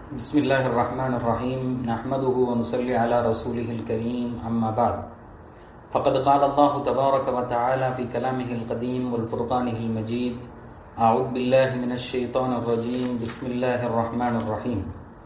بسم الله الرحمن الرحيم نحمده ونصلي على رسوله الكريم أما بعد فقد قال الله تبارك وتعالى في كلامه القديم والفرقانه المجيد أعوذ بالله من الشيطان الرجيم بسم الله الرحمن الرحيم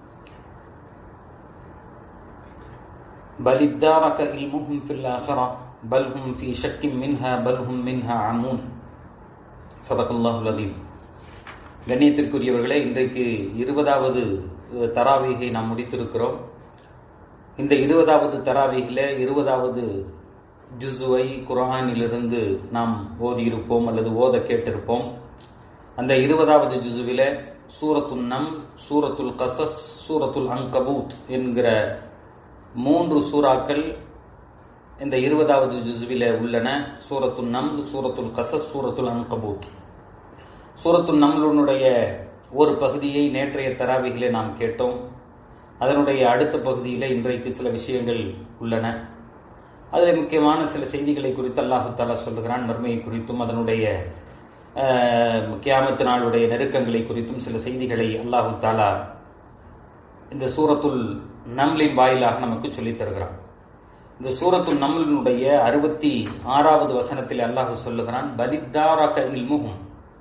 بل ادارك علمهم في الآخرة بل هم في شك منها بل هم منها عمون صدق الله العظيم கண்ணியத்திற்குரியவர்களே இன்றைக்கு இருபதாவது தராவீகை நாம் முடித்திருக்கிறோம் இந்த இருபதாவது தராவீகில இருபதாவது ஜுசுவை குரானிலிருந்து நாம் ஓதியிருப்போம் அல்லது ஓத கேட்டிருப்போம் அந்த இருபதாவது ஜுசுவில சூரத்துல் நம் சூரத்துல் கசஸ் சூரத்துல் அங்கபூத் என்கிற மூன்று சூறாக்கள் இந்த இருபதாவது ஜுசுவில உள்ளன சூரத்துல் நம் சூரத்துல் கசஸ் சூரத்துல் அங்கபூத் சூரத்து நம்லுனுடைய ஒரு பகுதியை நேற்றைய தராவிகளே நாம் கேட்டோம் அதனுடைய அடுத்த பகுதியில் இன்றைக்கு சில விஷயங்கள் உள்ளன அதில் முக்கியமான சில செய்திகளை குறித்து அல்லாஹு தாலா சொல்லுகிறான் மர்மையை குறித்தும் அதனுடைய கியாமத்து நாளுடைய நெருக்கங்களை குறித்தும் சில செய்திகளை அல்லாஹு தாலா இந்த சூரத்துல் நம்லின் வாயிலாக நமக்கு சொல்லித் தருகிறான் இந்த சூரத்துல் நம்லினுடைய அறுபத்தி ஆறாவது வசனத்தில் அல்லாஹு சொல்லுகிறான் பலித்தாரக இல்முகும்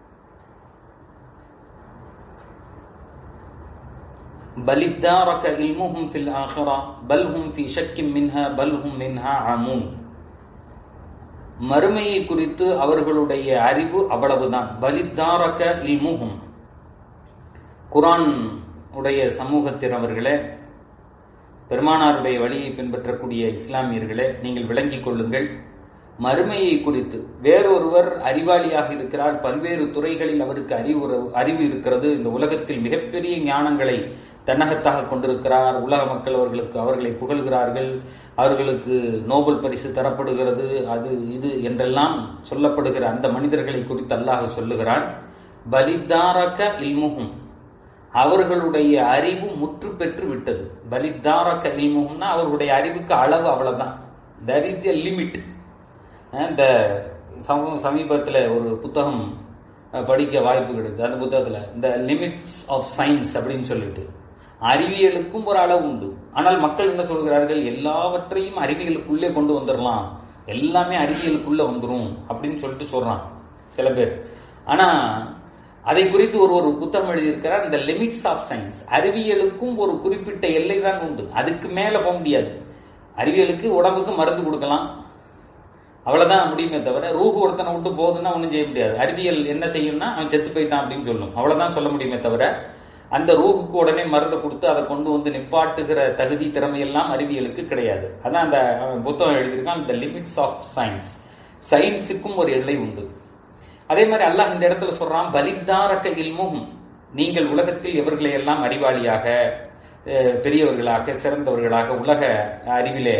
بل ادارك علمهم في الآخرة بل هم في شك منها بل هم منها عمون மறுமையை குறித்து அவர்களுடைய அறிவு அவ்வளவுதான் பலித்தாரக இல்முகும் குரான் உடைய சமூகத்தினவர்களே பெருமானாருடைய வழியை பின்பற்றக்கூடிய இஸ்லாமியர்களே நீங்கள் விளங்கிக் கொள்ளுங்கள் மறுமையை குறித்து வேறொருவர் அறிவாளியாக இருக்கிறார் பல்வேறு துறைகளில் அவருக்கு அறிவு அறிவு இருக்கிறது இந்த உலகத்தில் மிகப்பெரிய ஞானங்களை தன்னகத்தாக கொண்டிருக்கிறார் உலக மக்கள் அவர்களுக்கு அவர்களை புகழ்கிறார்கள் அவர்களுக்கு நோபல் பரிசு தரப்படுகிறது அது இது என்றெல்லாம் சொல்லப்படுகிற அந்த மனிதர்களை குறித்து அல்லாஹ் சொல்லுகிறான் பலித்தாரக இல்முகும் அவர்களுடைய அறிவு முற்று பெற்று விட்டது பலித்தாரக இல்முகம்னா அவர்களுடைய அறிவுக்கு அளவு அவ்வளவுதான் தர் இஸ் எ லிமிட் இந்த சமீபத்தில் ஒரு புத்தகம் படிக்க வாய்ப்பு கிடைத்தது அந்த புத்தகத்தில் இந்த லிமிட்ஸ் ஆஃப் சயின்ஸ் அப்படின்னு சொல்லிட்டு அறிவியலுக்கும் ஒரு அளவு உண்டு ஆனால் மக்கள் என்ன சொல்கிறார்கள் எல்லாவற்றையும் அறிவியலுக்குள்ளே கொண்டு வந்துடலாம் எல்லாமே அறிவியலுக்குள்ள வந்துடும் அப்படின்னு சொல்லிட்டு சொல்றான் சில பேர் ஆனா அதை குறித்து ஒரு ஒரு புத்தகம் எழுதியிருக்கிறார் இந்த லிமிட்ஸ் ஆஃப் சயின்ஸ் அறிவியலுக்கும் ஒரு குறிப்பிட்ட எல்லை தான் உண்டு அதுக்கு மேல போக முடியாது அறிவியலுக்கு உடம்புக்கு மருந்து கொடுக்கலாம் அவ்வளவுதான் முடியுமே தவிர ரூஹு ஒருத்தனை விட்டு போகுதுன்னா ஒன்றும் செய்ய முடியாது அறிவியல் என்ன செய்யும்னா அவன் செத்து போயிட்டான் அப்படின்னு சொல்லும் அவ்வளவுதான் சொல்ல முடியுமே தவிர அந்த ரூஹுக்கு உடனே மருந்து கொடுத்து அதை கொண்டு வந்து நிப்பாட்டுகிற தகுதி திறமையெல்லாம் அறிவியலுக்கு கிடையாது அதான் அந்த புத்தகம் எழுதியிருக்கான் த லிமிட்ஸ் ஆஃப் சயின்ஸ் சயின்ஸுக்கும் ஒரு எல்லை உண்டு அதே மாதிரி அல்லாஹ் இந்த இடத்துல சொல்றான் பலித்தாரக்க இல்முகும் நீங்கள் உலகத்தில் எவர்களை எல்லாம் அறிவாளியாக பெரியவர்களாக சிறந்தவர்களாக உலக அறிவிலே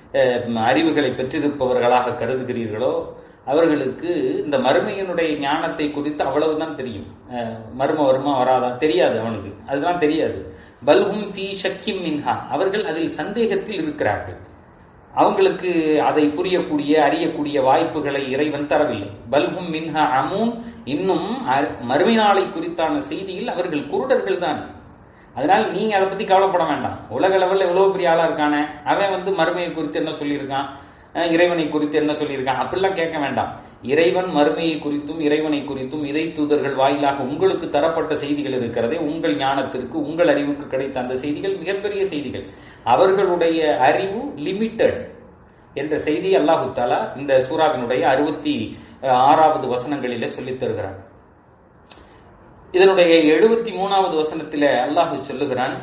அறிவுகளை பெற்றிருப்பவர்களாக கருதுகிறீர்களோ அவர்களுக்கு இந்த மறுமையினுடைய ஞானத்தை குறித்து அவ்வளவுதான் தெரியும் மர்ம வருமா வராதா தெரியாது அவனுக்கு அதுதான் தெரியாது பல்ஹும் ஃபி ஷக்கிம் மின்ஹா அவர்கள் அதில் சந்தேகத்தில் இருக்கிறார்கள் அவங்களுக்கு அதை புரியக்கூடிய அறியக்கூடிய வாய்ப்புகளை இறைவன் தரவில்லை பல்ஹும் மின்ஹா அமூன் இன்னும் மறுமை நாளை குறித்தான செய்தியில் அவர்கள் குருடர்கள் தான் அதனால நீங்க அதை பத்தி கவலைப்பட வேண்டாம் உலக லெவல்ல எவ்வளவு பெரிய ஆளா இருக்கானே அவன் வந்து மறுமையை குறித்து என்ன சொல்லியிருக்கான் இறைவனை குறித்து என்ன சொல்லியிருக்கான் அப்படிலாம் கேட்க வேண்டாம் இறைவன் மறுமையை குறித்தும் இறைவனை குறித்தும் இறை தூதர்கள் வாயிலாக உங்களுக்கு தரப்பட்ட செய்திகள் இருக்கிறதே உங்கள் ஞானத்திற்கு உங்கள் அறிவுக்கு கிடைத்த அந்த செய்திகள் மிகப்பெரிய செய்திகள் அவர்களுடைய அறிவு லிமிட்டட் என்ற செய்தி அல்லாஹு தாலா இந்த சூறாவினுடைய அறுபத்தி ஆறாவது வசனங்களிலே சொல்லித் தருகிறான் இதனுடைய எழுபத்தி மூணாவது வசனத்தில அல்லாஹு சொல்லுகிறான்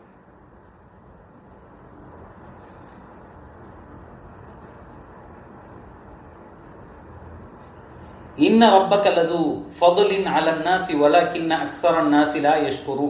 இன்ன ரப்பக லது ஃபதுலின் அலன் நாசி வலக்கின்ன அக்ஸரன் நாசி லா யஷ்குரு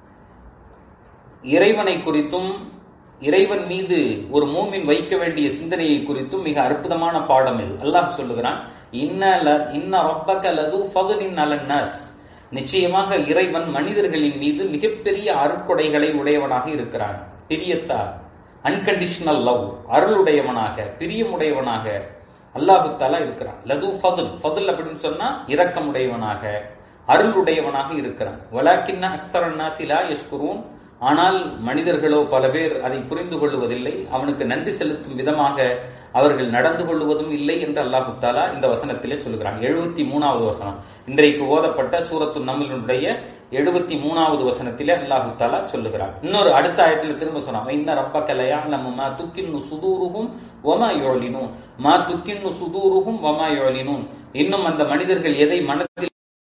இறைவனை குறித்தும் இறைவன் மீது ஒரு மூமின் வைக்க வேண்டிய சிந்தனையை குறித்தும் மிக அற்புதமான பாடம் இது அல்லாஹ் சொல்லுகிறான் இன்ன இன்ன ரப்பக லது ஃபதுலின் அலன் நாஸ் நிச்சயமாக இறைவன் மனிதர்களின் மீது மிகப்பெரிய அருட்கொடைகளை உடையவனாக இருக்கிறான் பிரியத்தார் அன்கண்டிஷனல் லவ் அருளுடையவனாக பிரியமுடையவனாக அல்லாஹு தாலா இருக்கிறான் லது ஃபதுல் ஃபதுல் அப்படின்னு சொன்னா இரக்கமுடையவனாக அருளுடையவனாக இருக்கிறான் வலாக்கின்ன அக்தரன் நாசிலா யஷ்குரூன் ஆனால் மனிதர்களோ பல பேர் அதை புரிந்து கொள்வதில்லை அவனுக்கு நன்றி செலுத்தும் விதமாக அவர்கள் நடந்து கொள்வதும் இல்லை என்று அல்லாஹு தாலா இந்த வசனத்திலே சொல்கிறான் எழுபத்தி மூணாவது வசனம் இன்றைக்கு ஓதப்பட்ட சூரத்து நம்மளுடைய எழுபத்தி மூணாவது வசனத்திலே அல்லாஹு தாலா சொல்லுகிறான் இன்னொரு அடுத்த ஆயத்துல திரும்ப சொன்னான் இன்ன ரப்ப கலையா நம்ம மா துக்கின்னு சுதூருகும் ஒமா யோலினும் மா துக்கின்னு சுதூருகும் ஒமா யோலினும் இன்னும் அந்த மனிதர்கள் எதை மனதில்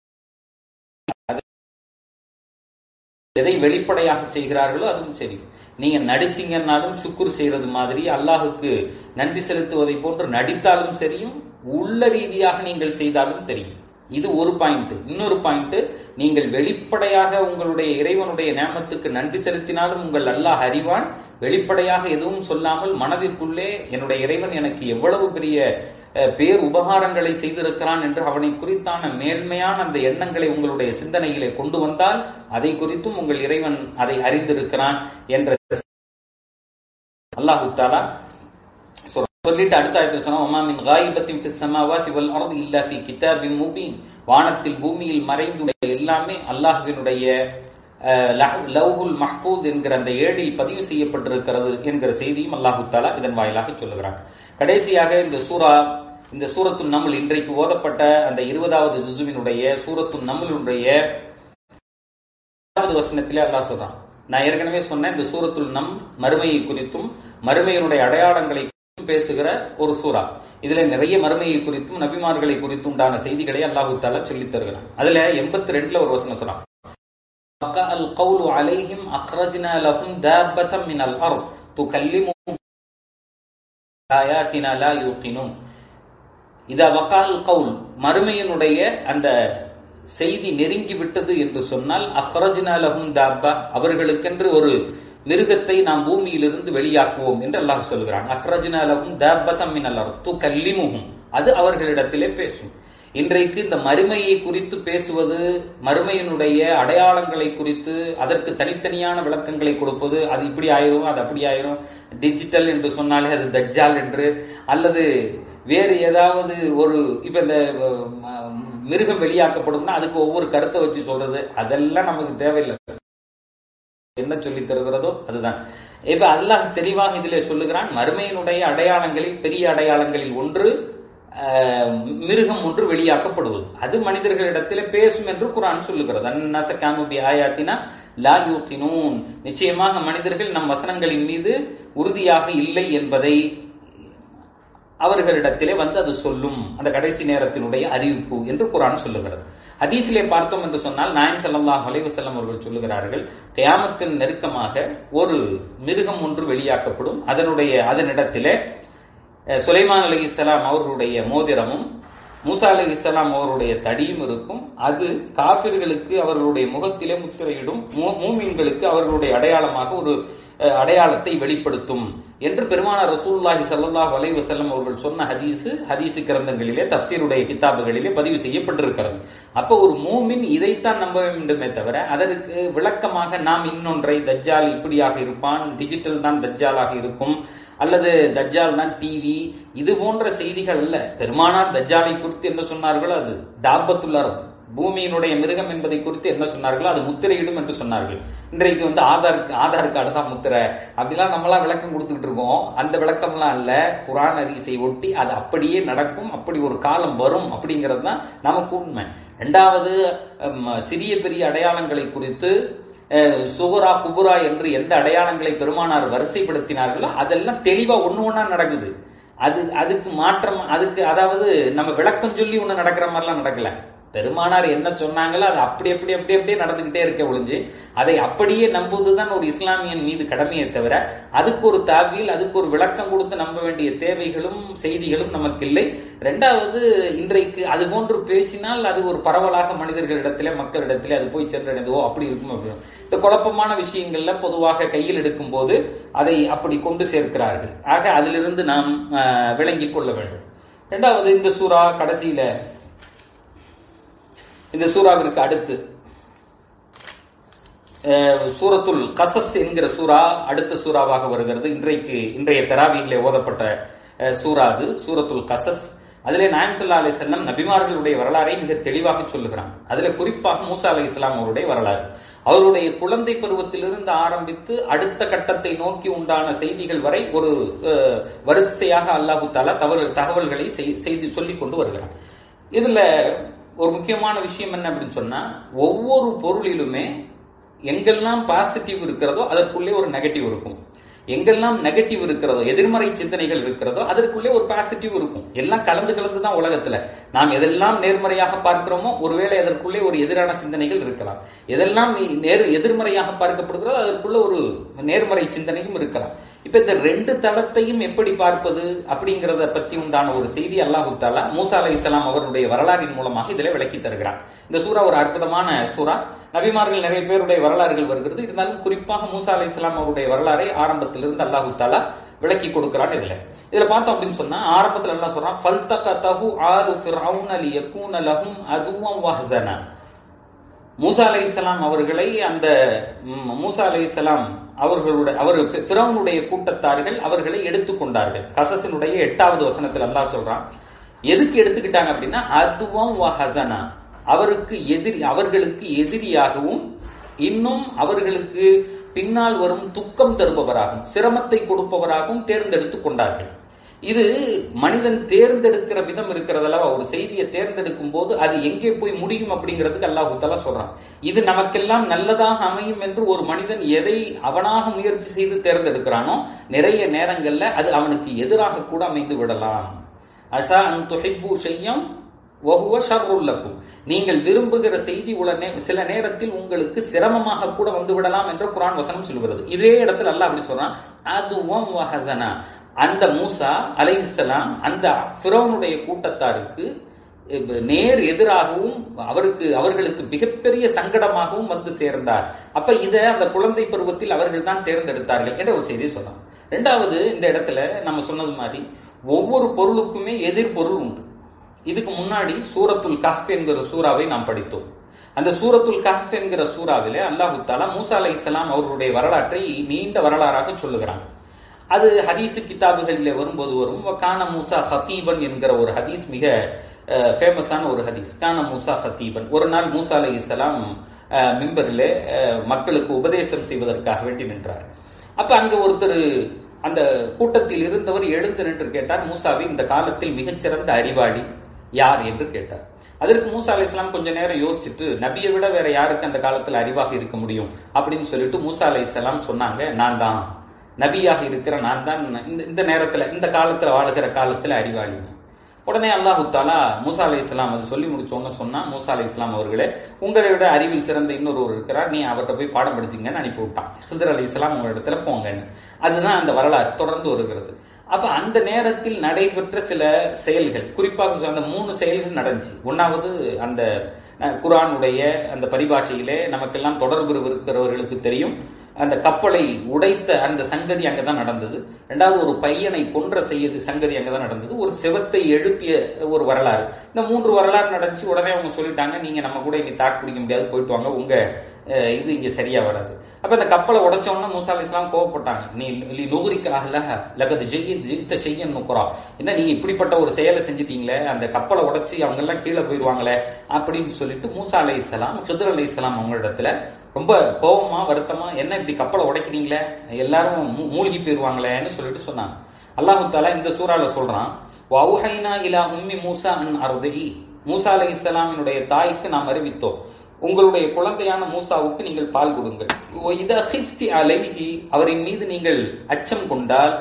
எதை வெளிப்படையாக செய்கிறார்களோ அதுவும் சரி நீங்க நடிச்சீங்கன்னாலும் சுக்குர் செய்யறது மாதிரி அல்லாஹுக்கு நன்றி செலுத்துவதை போன்று நடித்தாலும் சரியும் உள்ள ரீதியாக நீங்கள் செய்தாலும் தெரியும் இது ஒரு பாயிண்ட் இன்னொரு பாயிண்ட் நீங்கள் வெளிப்படையாக உங்களுடைய இறைவனுடைய நேமத்துக்கு நன்றி செலுத்தினாலும் உங்கள் அல்லாஹ் அறிவான் வெளிப்படையாக எதுவும் சொல்லாமல் மனதிற்குள்ளே என்னுடைய இறைவன் எனக்கு எவ்வளவு பெரிய பேர் உபகாரங்களை செய்திருக்கிறான் என்று அவனை குறித்தான மேன்மையான அந்த எண்ணங்களை உங்களுடைய சிந்தனையிலே கொண்டு வந்தால் அதை குறித்தும் உங்கள் இறைவன் அதை அறிந்திருக்கிறான் என்ற அல்லாஹு தாலா சொல்லிட்டு அடுத்த ஆயத்தில் சொன்னா ஒமா மின் காயிபத்தின் ஃபி ஸமாவாதி வல் அர்தி இல்லா ஃபி கிதாபின் முபீன் வானத்தில் பூமியில் மறைந்துள்ள எல்லாமே அல்லாஹ்வினுடைய லவ்ஹுல் மஹ்பூத் என்கிற அந்த ஏடில் பதிவு செய்யப்பட்டிருக்கிறது என்கிற செய்தியும் அல்லாஹு தாலா இதன் வாயிலாக சொல்லுகிறான் கடைசியாக இந்த சூரா இந்த சூரத்து நமுல் இன்றைக்கு ஓதப்பட்ட அந்த இருபதாவது ஜுசுவினுடைய சூரத்து நமுலுடைய வசனத்திலே அல்லாஹ் சொல்றான் நான் ஏற்கனவே சொன்னேன் இந்த சூரத்துல் நம் மறுமையை குறித்தும் மறுமையினுடைய அடையாளங்களை பேசுகிற ஒரு சூறா இதுல நிறைய மறுமையை குறித்தும் நபிமார்களை குறித்தும் உண்டான செய்திகளை அல்லாஹு தாலா சொல்லித் தருகிறான் அதுல எண்பத்தி ரெண்டுல ஒரு வசனம் சொல்றான் القول عليهم أخرجنا لهم دابة من الأرض تكلمهم آياتنا لا يوقنون இதா வக்கால் கவுல் மறுமையினுடைய அந்த செய்தி நெருங்கி விட்டது என்று சொன்னால் அஹ்ரஜ்னா லஹும் தாப்பா அவர்களுக்கென்று ஒரு மிருகத்தை நாம் பூமியிலிருந்து வெளியாக்குவோம் என்று அல்லாஹ் சொல்கிறான் அஹ்ரஜ்னா லஹும் தாப்பதம் மினல் அர்து கல்லிமுஹும் அது அவர்களிடத்திலே பேசும் இன்றைக்கு இந்த மறுமையை குறித்து பேசுவது மறுமையினுடைய அடையாளங்களை குறித்து அதற்கு தனித்தனியான விளக்கங்களை கொடுப்பது அது இப்படி ஆயிரும் அது அப்படி ஆயிரும் டிஜிட்டல் என்று சொன்னாலே அது தஜ்ஜால் என்று அல்லது வேறு ஏதாவது ஒரு இப்ப இந்த மிருகம் வெளியாக்கப்படும்னா அதுக்கு ஒவ்வொரு கருத்தை வச்சு சொல்றது அதெல்லாம் நமக்கு தேவையில்லை என்ன சொல்லி தருகிறதோ அதுதான் இப்ப அல்லாஹ் தெளிவாக இதிலே சொல்லுகிறான் மறுமையினுடைய அடையாளங்களில் பெரிய அடையாளங்களில் ஒன்று மிருகம் ஒன்று வெளியாக்கப்படுவது அது மனிதர்களிடத்திலே பேசும் என்று குரான் சொல்லுகிறது அந்நச காமுபி ஆயாத்தினா லா யூத்தினூன் நிச்சயமாக மனிதர்கள் நம் வசனங்களின் மீது உறுதியாக இல்லை என்பதை அவர்களிடத்திலே வந்து அது சொல்லும் அந்த கடைசி நேரத்தினுடைய அறிவிப்பு என்று குரான் சொல்லுகிறது ஹதீஸிலே பார்த்தோம் என்று சொன்னால் நாயம் சல்லாஹ் அலைவசல்லம் அவர்கள் சொல்லுகிறார்கள் கயாமத்தின் நெருக்கமாக ஒரு மிருகம் ஒன்று வெளியாக்கப்படும் அதனுடைய அதனிடத்திலே சுலைமான் அலி இஸ்லாம் அவர்களுடைய மோதிரமும் மூசா அலி இஸ்லாம் அவருடைய தடியும் இருக்கும் அது காபிர்களுக்கு அவர்களுடைய முகத்திலே முத்திரையிடும் மூமீன்களுக்கு அவர்களுடைய அடையாளமாக ஒரு அடையாளத்தை வெளிப்படுத்தும் என்று பெருமானார் ரசூல்லாஹி சல்லாஹ் அலை வசல்லம் அவர்கள் சொன்ன ஹதீஸு ஹதீசு கிரந்தங்களிலே தப்சீருடைய கிதாபுகளிலே பதிவு செய்யப்பட்டிருக்கிறது அப்ப ஒரு மூமின் இதைத்தான் நம்ப வேண்டுமே தவிர அதற்கு விளக்கமாக நாம் இன்னொன்றை தஜ்ஜால் இப்படியாக இருப்பான் டிஜிட்டல் தான் தஜ்ஜாலாக இருக்கும் அல்லது தஜ்ஜால் தான் டிவி இது போன்ற செய்திகள் அல்ல பெருமானார் தஜ்ஜாலை குறித்து என்ன சொன்னார்களோ அது தாபத்துள்ளார் பூமியினுடைய மிருகம் என்பதை குறித்து என்ன சொன்னார்களோ அது முத்திரையிடும் என்று சொன்னார்கள் இன்றைக்கு வந்து ஆதார் ஆதார் கார்டு தான் முத்திரை அப்படிலாம் நம்மளாம் விளக்கம் கொடுத்துக்கிட்டு இருக்கோம் அந்த விளக்கம்லாம் அல்ல குரான் அதிசை ஒட்டி அது அப்படியே நடக்கும் அப்படி ஒரு காலம் வரும் அப்படிங்கிறது தான் நமக்கு உண்மை ரெண்டாவது சிறிய பெரிய அடையாளங்களை குறித்து சுகுரா குபுரா என்று எந்த அடையாளங்களை பெருமானார் வரிசைப்படுத்தினார்களோ அதெல்லாம் தெளிவா ஒண்ணு ஒன்னா நடக்குது அது அதுக்கு மாற்றம் அதுக்கு அதாவது நம்ம விளக்கம் சொல்லி ஒண்ணு நடக்கிற மாதிரிலாம் நடக்கல பெருமானார் என்ன சொன்னாங்களோ அது அப்படி அப்படி அப்படி அப்படியே நடந்துகிட்டே இருக்க ஒழிஞ்சு அதை அப்படியே நம்புவதுதான் ஒரு இஸ்லாமியன் மீது கடமையை தவிர அதுக்கு ஒரு தாவியில் அதுக்கு ஒரு விளக்கம் கொடுத்து நம்ப வேண்டிய தேவைகளும் செய்திகளும் நமக்கு இல்லை ரெண்டாவது இன்றைக்கு அது போன்று பேசினால் அது ஒரு பரவலாக மனிதர்களிடத்திலே மக்களிடத்திலே அது போய் சென்றடைந்தோ அப்படி இருக்கும் அப்படி இந்த குழப்பமான விஷயங்கள்ல பொதுவாக கையில் எடுக்கும் போது அதை அப்படி கொண்டு சேர்க்கிறார்கள் ஆக அதிலிருந்து நாம் விளங்கிக் கொள்ள வேண்டும் ரெண்டாவது இந்த சூறா கடைசியில இந்த சூறாவிற்கு அடுத்து சூரத்துல் கசஸ் என்கிற சூறா அடுத்த சூறாவாக வருகிறது இன்றைக்கு இன்றைய தெராவியிலே ஓதப்பட்ட சூறா அது சூரத்துல் கசஸ் அதிலே நாயம் சல்லா அலி செல்லம் நபிமார்களுடைய வரலாறை மிக தெளிவாக சொல்லுகிறான் அதுல குறிப்பாக மூசா அலி இஸ்லாம் அவருடைய வரலாறு அவருடைய குழந்தை பருவத்திலிருந்து ஆரம்பித்து அடுத்த கட்டத்தை நோக்கி உண்டான செய்திகள் வரை ஒரு வரிசையாக அல்லாஹு தாலா தகவல் தகவல்களை செய்தி சொல்லிக் கொண்டு வருகிறான் இதுல ஒரு முக்கியமான விஷயம் என்ன அப்படின்னு சொன்னா ஒவ்வொரு பொருளிலுமே எங்கெல்லாம் பாசிட்டிவ் இருக்கிறதோ அதற்குள்ளே ஒரு நெகட்டிவ் இருக்கும் எங்கெல்லாம் நெகட்டிவ் இருக்கிறதோ எதிர்மறை சிந்தனைகள் இருக்கிறதோ அதற்குள்ளே ஒரு பாசிட்டிவ் இருக்கும் எல்லாம் கலந்து கலந்து தான் உலகத்துல நாம் எதெல்லாம் நேர்மறையாக பார்க்கிறோமோ ஒருவேளை அதற்குள்ளே ஒரு எதிரான சிந்தனைகள் இருக்கலாம் எதெல்லாம் நேர் எதிர்மறையாக பார்க்கப்படுகிறதோ அதற்குள்ள ஒரு நேர்மறை சிந்தனையும் இருக்கலாம் இப்ப இந்த ரெண்டு தளத்தையும் எப்படி பார்ப்பது அப்படிங்கிறத பத்தி உண்டான ஒரு செய்தி அல்லாஹு தாலா மூசா அலை இஸ்லாம் அவருடைய வரலாறின் மூலமாக இதில் விளக்கி தருகிறார் இந்த சூறா ஒரு அற்புதமான சூறா நபிமார்கள் நிறைய பேருடைய வரலாறுகள் வருகிறது இருந்தாலும் குறிப்பாக மூசா அலை இஸ்லாம் அவருடைய வரலாறை ஆரம்பத்திலிருந்து அல்லாஹு தாலா விளக்கி கொடுக்கிறான் இதுல இதுல பார்த்தோம் அப்படின்னு சொன்னா ஆரம்பத்துல எல்லாம் சொல்றான் ஃபல்தகதஹு ஆலு ஃபிர்அவுன லியகூன லஹும் அதுவம் வஹ்ஸனா மூசா அலை இஸ்லாம் அவர்களை அந்த மூசா அலை இஸ்லாம் அவர்களுடைய அவர் பிறவனுடைய கூட்டத்தார்கள் அவர்களை எடுத்துக்கொண்டார்கள் கசசினுடைய எட்டாவது வசனத்தில் அல்லாஹ் சொல்றான் எதுக்கு எடுத்துக்கிட்டாங்க அப்படின்னா அதுவும் ஹசனா அவருக்கு எதிரி அவர்களுக்கு எதிரியாகவும் இன்னும் அவர்களுக்கு பின்னால் வரும் துக்கம் தருபவராகவும் சிரமத்தை கொடுப்பவராகவும் தேர்ந்தெடுத்துக் கொண்டார்கள் இது மனிதன் தேர்ந்தெடுக்கிற விதம் இருக்கிறதெல்லாம் ஒரு செய்தியை தேர்ந்தெடுக்கும் போது அது எங்கே போய் முடியும் அப்படிங்கிறதுக்கு அல்லாஹு தலா சொல்றான் இது நமக்கெல்லாம் நல்லதாக அமையும் என்று ஒரு மனிதன் எதை அவனாக முயற்சி செய்து தேர்ந்தெடுக்கிறானோ நிறைய நேரங்கள்ல அது அவனுக்கு எதிராக கூட அமைந்து விடலாம் அசா அன் துஹிப்பு செய்யம் வகுவ ஷர்ருல்லக்கும் நீங்கள் விரும்புகிற செய்தி உடனே சில நேரத்தில் உங்களுக்கு சிரமமாக கூட வந்து விடலாம் என்ற குரான் வசனம் சொல்கிறது இதே இடத்துல அல்லாஹ் அப்படி சொல்றான் அதுவும் வஹசனா அந்த மூசா அலைஹிஸ்ஸலாம் அந்த ஃபிரௌனுடைய கூட்டத்தாருக்கு நேர் எதிராகவும் அவருக்கு அவர்களுக்கு மிகப்பெரிய சங்கடமாகவும் வந்து சேர்ந்தார் அப்ப இத அந்த குழந்தை பருவத்தில் அவர்கள் தான் தேர்ந்தெடுத்தார்கள் என்ற ஒரு செய்தியை சொல்லலாம் ரெண்டாவது இந்த இடத்துல நம்ம சொன்னது மாதிரி ஒவ்வொரு பொருளுக்குமே எதிர்பொருள் உண்டு இதுக்கு முன்னாடி சூரத்துல் கஹ் என்கிற சூறாவை நாம் படித்தோம் அந்த சூரத்துல் கஹ் என்கிற சூறாவிலே அல்லாஹு தாலா மூசா அலை இஸ்லாம் அவர்களுடைய வரலாற்றை நீண்ட வரலாறாக சொல்லுகிறாங்க அது ஹதீஸ் கிதாபுகளில் வரும்போது வரும் கான மூசா ஹத்தீபன் என்கிற ஒரு ஹதீஸ் மிக ஃபேமஸான ஒரு ஹதீஸ் கான மூசா ஹத்தீபன் ஒரு நாள் மூசா அலை இஸ்லாம் மிம்பரில் மக்களுக்கு உபதேசம் செய்வதற்காக வேண்டி நின்றார் அப்ப அங்க ஒருத்தர் அந்த கூட்டத்தில் இருந்தவர் எழுந்து நின்று கேட்டார் மூசாவை இந்த காலத்தில் மிகச்சிறந்த அறிவாளி யார் என்று கேட்டார் அதற்கு மூசா அலி இஸ்லாம் கொஞ்ச நேரம் யோசிச்சுட்டு நபியை விட வேற யாருக்கு அந்த காலத்தில் அறிவாக இருக்க முடியும் அப்படின்னு சொல்லிட்டு மூசா அலி இஸ்லாம் சொன்னாங்க நான் தான் நபியாக இருக்கிற நான் தான் இந்த நேரத்துல இந்த காலத்துல வாழுகிற காலத்துல அறிவாளி உடனே அல்லாஹு தாலா மூசா அலி இஸ்லாம் அது சொல்லி முடிச்சோன்னு சொன்னா மூசா அலி இஸ்லாம் அவர்களே உங்களை விட அறிவில் சிறந்த இன்னொருவர் இருக்கிறார் நீ அவர்கிட்ட போய் பாடம் படிச்சுங்கன்னு அனுப்பி விட்டான் சுந்தர் அலி இஸ்லாம் உங்க இடத்துல போங்கன்னு அதுதான் அந்த வரலாறு தொடர்ந்து வருகிறது அப்ப அந்த நேரத்தில் நடைபெற்ற சில செயல்கள் குறிப்பாக அந்த மூணு செயல்கள் நடந்துச்சு ஒன்னாவது அந்த குரானுடைய அந்த பரிபாஷையிலே நமக்கெல்லாம் தொடர்பு இருக்கிறவர்களுக்கு தெரியும் அந்த கப்பலை உடைத்த அந்த சங்கதி அங்கதான் நடந்தது ரெண்டாவது ஒரு பையனை கொன்ற செய்யது சங்கதி அங்கதான் நடந்தது ஒரு செவத்தை எழுப்பிய ஒரு வரலாறு இந்த மூன்று வரலாறு நடந்துச்சு உடனே அவங்க சொல்லிட்டாங்க நீங்க நம்ம கூட இனி தாக்கு பிடிக்க முடியாது போயிட்டு வாங்க உங்க இது இங்க சரியா வராது அப்ப அந்த கப்பலை உடைச்சோம்னா மூசா அலி இஸ்லாம் கோவப்பட்டாங்க நீ நீ நூகரிக்கு ஆகல லகது ஜெயித்த செய்ய நுக்குறா என்ன நீங்க இப்படிப்பட்ட ஒரு செயலை செஞ்சிட்டீங்களே அந்த கப்பலை உடைச்சி அவங்க எல்லாம் கீழே போயிடுவாங்களே அப்படின்னு சொல்லிட்டு மூசா அலி இஸ்லாம் ஹிதர் அலி இஸ்லாம் அவங்களிடத்துல ரொம்ப கோபமா வருத்தமா என்ன இப்படி கப்பலை உடைக்கிறீங்களே எல்லாரும் மூழ்கி போயிருவாங்களேன்னு சொல்லிட்டு சொன்னாங்க அல்லாஹு தாலா இந்த சூறால சொல்றான் வௌஹைனா இலா உம்மி மூசா அன் அர்தி மூசா அலை இஸ்லாமினுடைய தாய்க்கு நாம் அறிவித்தோம் உங்களுடைய குழந்தையான மூசாவுக்கு நீங்கள் பால் கொடுங்கள் அலைஹி அவரின் மீது நீங்கள் அச்சம் கொண்டால்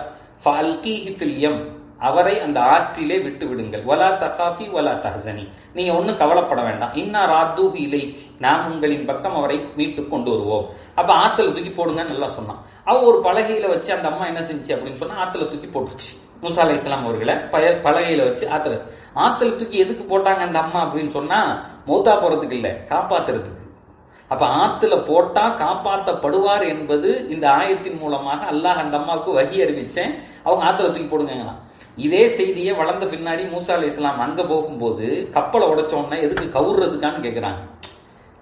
அவரை அந்த ஆற்றிலே விட்டு விடுங்கள் வலா தசாஃபி வலா தஹசனி நீங்க ஒன்னும் கவலைப்பட வேண்டாம் இன்னா ராத்தூஹி இலை நாம் உங்களின் பக்கம் அவரை மீட்டு கொண்டு வருவோம் அப்ப ஆத்துல தூக்கி போடுங்கன்னு நல்லா சொன்னான் அவ ஒரு பலகையில வச்சு அந்த அம்மா என்ன செஞ்சு அப்படின்னு சொன்னா ஆத்துல தூக்கி போட்டுச்சு முசா அலை இஸ்லாம் அவர்களை பலகையில வச்சு ஆத்துல ஆத்துல தூக்கி எதுக்கு போட்டாங்க அந்த அம்மா அப்படின்னு சொன்னா மௌத்தா போறதுக்கு இல்ல காப்பாத்துறதுக்கு அப்ப ஆத்துல போட்டா காப்பாத்தப்படுவார் என்பது இந்த ஆயத்தின் மூலமாக அல்லாஹ் அந்த அம்மாவுக்கு வகி அறிவிச்சேன் அவங்க ஆத்துல தூக்கி போடுங்க இதே செய்தியை வளர்ந்த பின்னாடி மூசா அலி இஸ்லாம் அங்க போகும்போது கப்பலை உடைச்சோன்னா எதுக்கு கவுறதுக்கான்னு கேக்குறாங்க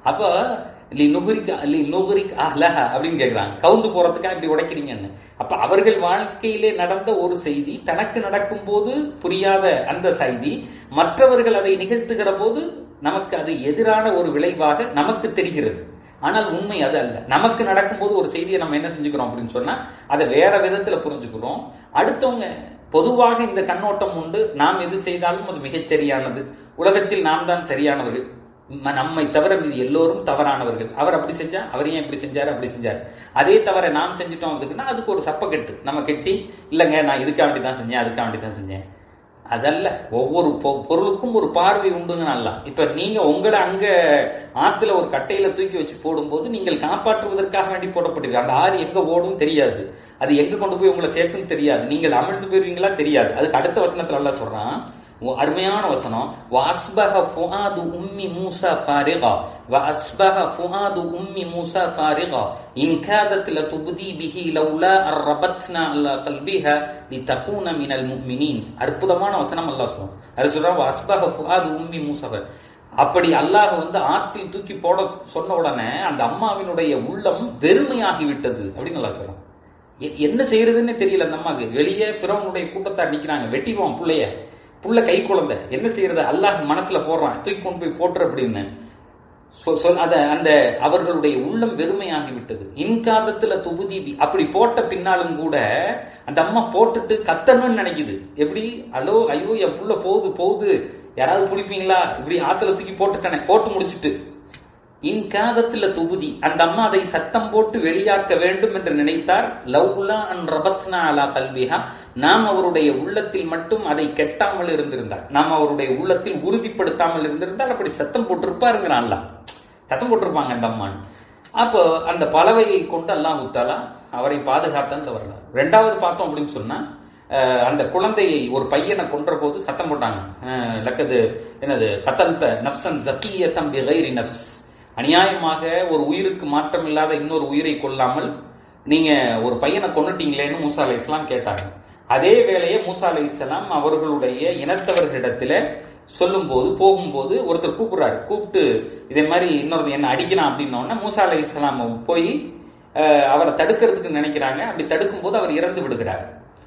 அப்ப லி நுகுரிக் லி நுகுரிக் அஹ்லஹ அப்படின்னு கேக்குறாங்க கவுந்து போறதுக்காக இப்படி உடைக்கிறீங்கன்னு அப்ப அவர்கள் வாழ்க்கையிலே நடந்த ஒரு செய்தி தனக்கு நடக்கும் போது புரியாத அந்த செய்தி மற்றவர்கள் அதை நிகழ்த்துகிற போது நமக்கு அது எதிரான ஒரு விளைவாக நமக்கு தெரிகிறது ஆனால் உண்மை அது அல்ல நமக்கு நடக்கும்போது ஒரு செய்தியை நம்ம என்ன செஞ்சுக்கிறோம் அப்படின்னு சொன்னா அதை வேற விதத்துல புரிஞ்சுக்கிறோம் அடுத்தவங்க பொதுவாக இந்த கண்ணோட்டம் உண்டு நாம் எது செய்தாலும் அது மிகச் சரியானது உலகத்தில் நாம் தான் சரியானவர்கள் ம- நம்மை தவிர மீது எல்லோரும் தவறானவர்கள் அவர் அப்படி செஞ்சா அவர் ஏன் இப்படி செஞ்சாரு அப்படி செஞ்சாரு அதே தவிர நாம் செஞ்சுட்டோம் அதுக்குன்னா அதுக்கு ஒரு சப்பக்கட்டு நம்ம கெட்டி இல்லைங்க நான் இதுக்காண்டி தான் செஞ்சேன் அதுக்காண்டி தான் செஞ்சேன் அதல்ல ஒவ்வொரு பொ- பொருளுக்கும் ஒரு பார்வை உண்டுங்க நல்லா இப்ப நீங்க உங்களை அங்க ஆத்துல ஒரு கட்டையில தூக்கி வச்சு போடும்போது நீங்கள் காப்பாற்றுவதற்காக வேண்டி போடப்பட்டிருக்கு அந்த ஆறு எங்க ஓடும் தெரியாது அது எங்க கொண்டு போய் உங்களை சேர்க்கும் தெரியாது நீங்கள் அமிழ்ந்து போயிருவீங்களா தெரியாது அதுக்கு அடுத்த வசனத்துல எல்லாம் சொல்றான் ஒ- அருமையான வசனம் வாஸ்பஹ ஃபுஆது உம்மி மூசா ஃபாரிகா வாஸ்பஹ ஃபுஆது உம்மி மூசா ஃபாரிகா இன் காதத் லதுப்தி பிஹி லௌலா அரபத்னா அலா கல்பிஹா லிதகூன மினல் முஃமினீன் அற்புதமான வசனம் அல்லாஹ் சொல்றான் அது சொல்றான் வாஸ்பஹ ஃபுஆது உம்மி மூசா அப்படி அல்லாஹ் வந்து ஆற்றில் தூக்கி போட சொன்ன உடனே அந்த அம்மாவினுடைய உள்ளம் வெறுமையாகி விட்டது அப்படின்னு அல்லாஹ் சொல்றான் எ- என்ன செய்யறதுன்னே தெரியல அந்த அம்மாக்கு வெளியே பிறவனுடைய கூட்டத்தை அடிக்கிறாங்க வெட்டிடுவான் புள்ளைய புள்ள கை குழந்தை என்ன செய்யறது அல்லாஹ் மனசுல போடுறான் தூக்கி கொண்டு போய் போட்டுரு அப்படின்னு சொல் சொல் அத அந்த அவர்களுடைய உள்ளம் வெறுமையாகி விட்டது இன்காதத்துல துபுதி அப்படி போட்ட பின்னாலும் கூட அந்த அம்மா போட்டுட்டு கத்தணும்னு நினைக்குது எப்படி அலோ ஐயோ என் புள்ள போகுது போகுது யாராவது பிடிப்பீங்களா இப்படி ஆத்துல தூக்கி போட்டுட்டானே போட்டு முடிச்சிட்டு இன்காதத்துல துபுதி அந்த அம்மா அதை சத்தம் போட்டு வெளியாக்க வேண்டும் என்று நினைத்தார் லவ்லா அன் ரபத்னா அலா கல்விஹா நாம் அவருடைய உள்ளத்தில் மட்டும் அதை கெட்டாமல் இருந்திருந்தார் நாம் அவருடைய உள்ளத்தில் உறுதிப்படுத்தாமல் இருந்திருந்தால் அப்படி சத்தம் போட்டிருப்பாருங்கிறான்ல சத்தம் போட்டிருப்பாங்க அந்த அம்மான் அப்போ அந்த பலவையை கொண்டு அல்லாஹ் தாலா அவரை பாதுகாத்தான் வரல ரெண்டாவது பார்த்தோம் அப்படின்னு சொன்னா அஹ், அந்த குழந்தையை ஒரு பையனை கொன்ற போது சத்தம் போட்டாங்க அஹ், லக்கது என்னது கத்தல்த நப்சன் ஜக்கிய தம்பி கைரி நப்ஸ் அநியாயமாக ஒரு உயிருக்கு மாற்றம் இல்லாத இன்னொரு உயிரை கொல்லாமல் நீங்க ஒரு பையனை கொன்னுட்டீங்களேன்னு மூசா அலை இஸ்லாம் கேட்டாங்க அதே வேளையை மூசா அலை இஸ்லாம் அவர்களுடைய இனத்தவர்களிடத்துல சொல்லும்போது போகும்போது ஒருத்தர் கூப்பிடுறாரு கூப்பிட்டு இதே மாதிரி இன்னொரு என்ன அடிக்கலாம் அப்படின்னோடனே மூசா அலை இஸ்லாம் போய் அஹ், அவரை தடுக்கிறதுக்கு நினைக்கிறாங்க அப்படி தடுக்கும் போது அவர் இறந்து விடுகிறார்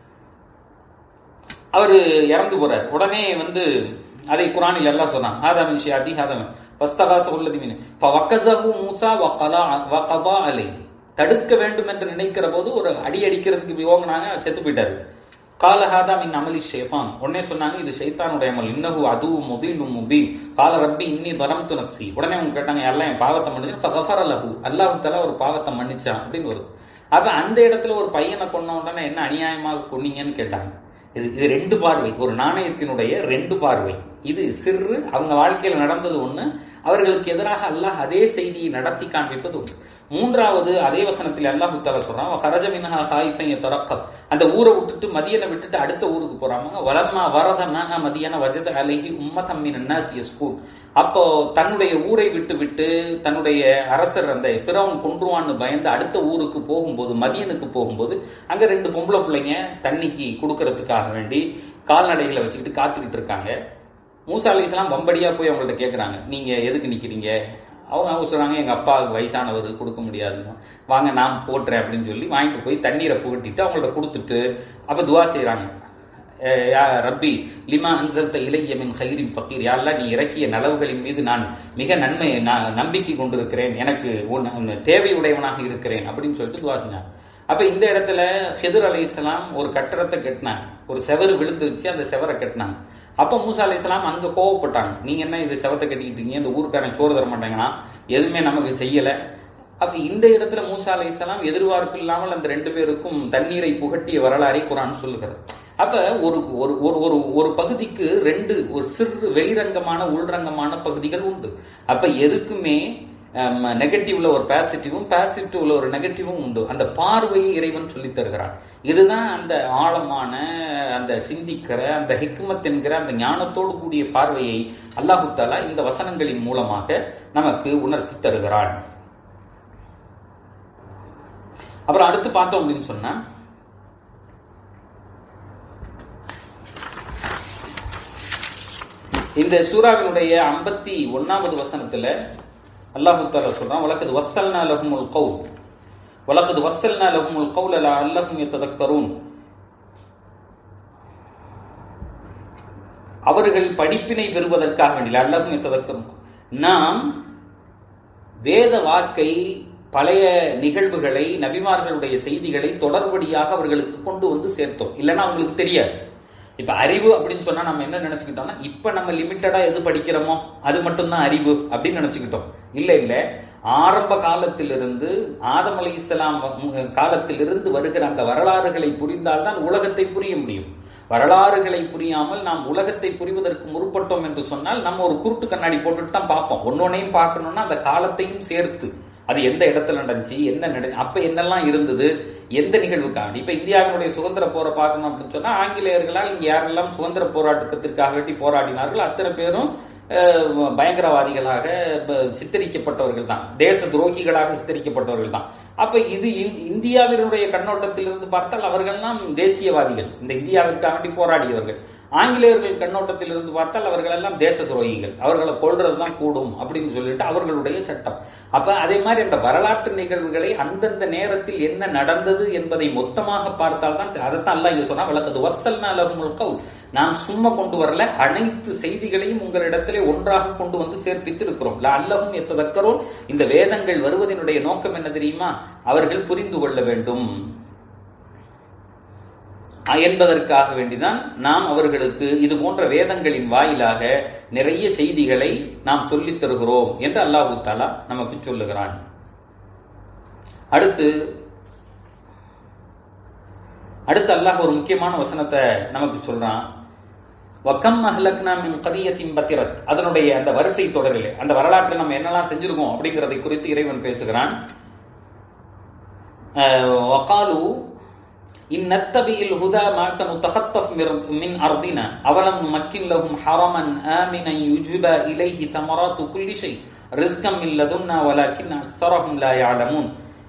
அவரு இறந்து போறார் உடனே வந்து அதை குரானில் எல்லாம் சொன்னான் ஆதம் ஷியாதி ஆதம் ஃபஸ்தகாச உள்ளது மீன் ஃபவக்கஸஹு மூசா வகலா வகபா அலை தடுக்க வேண்டும் என்று நினைக்கிற போது ஒரு அடி அடிக்கிறதுக்கு இப்படி ஓங்கினாங்க செத்து போயிட்டாரு கால ஹாதா மின் அமலி ஷேத்தான் உடனே சொன்னாங்க இது ஷைத்தானுடைய அமல் இன்னஹு அதுவு முதில் முபீன் கால ரப்பி இன்னி தரம்து நஃப்சி உடனே அவங்க கேட்டாங்க எல்லாம் என் பாவத்தை மன்னிச்சு ஃபகஃபர லஹு அல்லாஹ் தஆலா ஒரு பாவத்தை மன்னிச்சான் அப்படின்னு வருது அப்ப அந்த இடத்துல ஒரு பையனை கொன்ன உடனே என்ன அநியாயமாக கொன்னீங்கன்னு கேட்டாங்க இது இது ரெண்டு பார்வை ஒரு நாணயத்தினுடைய ரெண்டு பார்வை இது சிறு அவங்க வாழ்க்கையில நடந்தது ஒண்ணு அவர்களுக்கு எதிராக அல்லாஹ் அதே செய்தியை நடத்தி காண்பிப்பது ஒன்று மூன்றாவது அதே வசனத்தில் அல்லாஹ் தஆலா சொல்றான் ஹரஜ மின்ஹா ஹாயிஃபன் யதரக்கப் அந்த ஊரை விட்டுட்டு மதியனை விட்டுட்டு அடுத்த ஊருக்கு போறாங்க வலம்மா வரத மஹா மதியன வஜத அலைஹி உம்மதம் மின் அன்னாஸ் யஸ்கூன் அப்போ தன்னுடைய ஊரை விட்டு விட்டு தன்னுடைய அரசர் அந்த பிறவன் கொன்றுவான்னு பயந்து அடுத்த ஊருக்கு போகும்போது மதியனுக்கு போகும்போது அங்க ரெண்டு பொம்பளை பிள்ளைங்க தண்ணிக்கு கொடுக்கறதுக்காக வேண்டி கால்நடைகளை வச்சுக்கிட்டு காத்துக்கிட்டு இருக்காங்க மூசா அலி இஸ்லாம் வம்படியா போய் அவங்கள்ட்ட கேக்குறாங்க நீங்க எதுக்கு நிக்கிறீங்க அவங்க அவங்க சொல்றாங்க எங்க அப்பாவுக்கு வயசானவர் கொடுக்க முடியாதுன்னு வாங்க நான் போட்டுறேன் அப்படின்னு சொல்லி வாங்கிட்டு போய் தண்ணீரை புகட்டிட்டு அவங்கள்ட்ட கொடுத்துட்டு அப்ப துவா செய்றாங்க அஹ் யா ரப்பி லிமா அன்சல்த இலைய மின் ஹைரின் ஃபக்கீர் யாரெல்லாம் நீ இறக்கிய நலவுகளின் மீது நான் மிக நன்மை நான் நம்பிக்கை கொண்டிருக்கிறேன் எனக்கு உன் உன் தேவையுடையவனாக இருக்கிறேன் அப்படின்னு சொல்லிட்டு துவா செஞ்சாங்க அப்ப இந்த இடத்துல ஹெதர் அலைஹிஸ்ஸலாம் ஒரு கட்டடத்தை கட்டினாங்க ஒரு செவரு விழுந்துருச்சு அந்த செவரை கட்டினாங்க அப்ப மூசா அலைஹிஸ்ஸலாம் அங்க கோவப்பட்டாங்க நீங்க என்ன இது செவத்தை கட்டிக்கிட்டு இருக்கீங்க இந்த ஊருக்காரன் சோறு தர மாட்டாங்கன்னா எதுவுமே நமக்கு செய்யல அப்ப இந்த இடத்துல மூசா அலைஹிஸ்ஸலாம் எதிர்பார்ப்பு இல்லாமல் அந்த ரெண்டு பேருக்கும் தண்ணீரை புகட்டிய வரலாறை குரான் சொல்லுகிறது அப்ப ஒரு ஒரு ஒரு ஒரு ஒரு பகுதிக்கு ரெண்டு ஒரு சிறு வெளிரங்கமான உள்ரங்கமான பகுதிகள் உண்டு அப்ப எதுக்குமே நெகட்டிவ்ல ஒரு பாசிட்டிவும் பாசிட்டிவ்ல ஒரு நெகட்டிவும் உண்டு அந்த பார்வையை இறைவன் சொல்லித் தருகிறான் இதுதான் அந்த ஆழமான அந்த சிந்திக்கிற அந்த ஹிக்மத் என்கிற அந்த ஞானத்தோடு கூடிய பார்வையை அல்லாஹு தாலா இந்த வசனங்களின் மூலமாக நமக்கு உணர்த்தி தருகிறான் அப்புறம் அடுத்து பார்த்தோம் அப்படின்னு சொன்னா இந்த சூறாவினுடைய ஐம்பத்தி ஒன்னாவது வசனத்துல அல்லாஹு தாலா சொல்றான் வலக்கது வசல்னா லஹுமுல் கவுல் வலக்கது வசல்னா லஹுமுல் கவுல் அலா அல்லஹும் யத்ததக்கரூன் அவர்கள் படிப்பினை பெறுவதற்காக வேண்டிய அல்லஹும் யத்ததக்கரும் நாம் வேத வாக்கை பழைய நிகழ்வுகளை நபிமார்களுடைய செய்திகளை தொடர்படியாக அவர்களுக்கு கொண்டு வந்து சேர்த்தோம் இல்லைன்னா அவங்களுக்கு தெரியாது இப்ப அறிவு அப்படின்னு சொன்னா நம்ம என்ன நினைச்சுக்கிட்டோம்னா இப்ப நம்ம லிமிட்டடா எது படிக்கிறோமோ அது மட்டும்தான் அறிவு அப்படின்னு நினைச்சுக்கிட்டோம் இல்ல இல்ல ஆரம்ப காலத்திலிருந்து ஆதம் அலி இஸ்லாம் காலத்திலிருந்து வருகிற அந்த வரலாறுகளை புரிந்தால்தான் உலகத்தை புரிய முடியும் வரலாறுகளை புரியாமல் நாம் உலகத்தை புரிவதற்கு முற்பட்டோம் என்று சொன்னால் நம்ம ஒரு குருட்டு கண்ணாடி போட்டுட்டு தான் பார்ப்போம் ஒன்னொன்னையும் பார்க்கணும்னா அந்த காலத்தையும் சேர்த்து அது எந்த இடத்துல நடந்துச்சு என்ன நட அப்ப என்னெல்லாம் இருந்தது எந்த நிகழ்வுக்காக இப்ப இந்தியாவினுடைய சுதந்திர போரை பார்க்கணும் அப்படின்னு சொன்னா ஆங்கிலேயர்களால் இங்க யாரெல்லாம் சுதந்திர போராட்டத்திற்காக வேண்டி போராடினார்கள் அத்தனை பேரும் பயங்கரவாதிகளாக சித்தரிக்கப்பட்டவர்கள் தான் தேச துரோகிகளாக சித்தரிக்கப்பட்டவர்கள் தான் அப்ப இது இந்தியாவினுடைய கண்ணோட்டத்திலிருந்து பார்த்தால் அவர்கள்லாம் தேசியவாதிகள் இந்த இந்தியாவிற்காக வேண்டி போராடியவர்கள் ஆங்கிலேயர்கள் கண்ணோட்டத்தில் இருந்து பார்த்தால் அவர்கள் எல்லாம் தேச துரோகிகள் அவர்களை கொள்றதுதான் கூடும் அப்படின்னு சொல்லிட்டு அவர்களுடைய சட்டம் அப்ப அதே மாதிரி அந்த வரலாற்று நிகழ்வுகளை அந்தந்த நேரத்தில் என்ன நடந்தது என்பதை மொத்தமாக பார்த்தால் தான் அதைத்தான் அல்ல இங்க சொன்னா வழக்கது வசல்னா லகுமுல் கவுல் நாம் சும்மா கொண்டு வரல அனைத்து செய்திகளையும் உங்களிடத்திலே ஒன்றாக கொண்டு வந்து சேர்ப்பித்து இருக்கிறோம் அல்லவும் எத்ததக்கரோ இந்த வேதங்கள் வருவதனுடைய நோக்கம் என்ன தெரியுமா அவர்கள் புரிந்து கொள்ள வேண்டும் என்பதற்காக வேண்டிதான் நாம் அவர்களுக்கு இது போன்ற வேதங்களின் வாயிலாக நிறைய செய்திகளை நாம் சொல்லித் தருகிறோம் என்று அல்லாஹு தாலா நமக்கு சொல்லுகிறான் அடுத்து அடுத்து அல்லாஹ் ஒரு முக்கியமான வசனத்தை நமக்கு சொல்றான் வக்கம் அஹ்லக்னா மின் கரியத்தின் பத்திரத் அதனுடைய அந்த வரிசை தொடரில் அந்த வரலாற்றில் நம்ம என்னெல்லாம் செஞ்சிருக்கோம் அப்படிங்கிறதை குறித்து இறைவன் பேசுகிறான் வகாலு إن نتبع الهدى معك نتخطف من أرضنا أولم نمكن لهم حرما آمنا يجبى إليه ثمرات كل شيء رزقا من لدنا ولكن أكثرهم لا يعلمون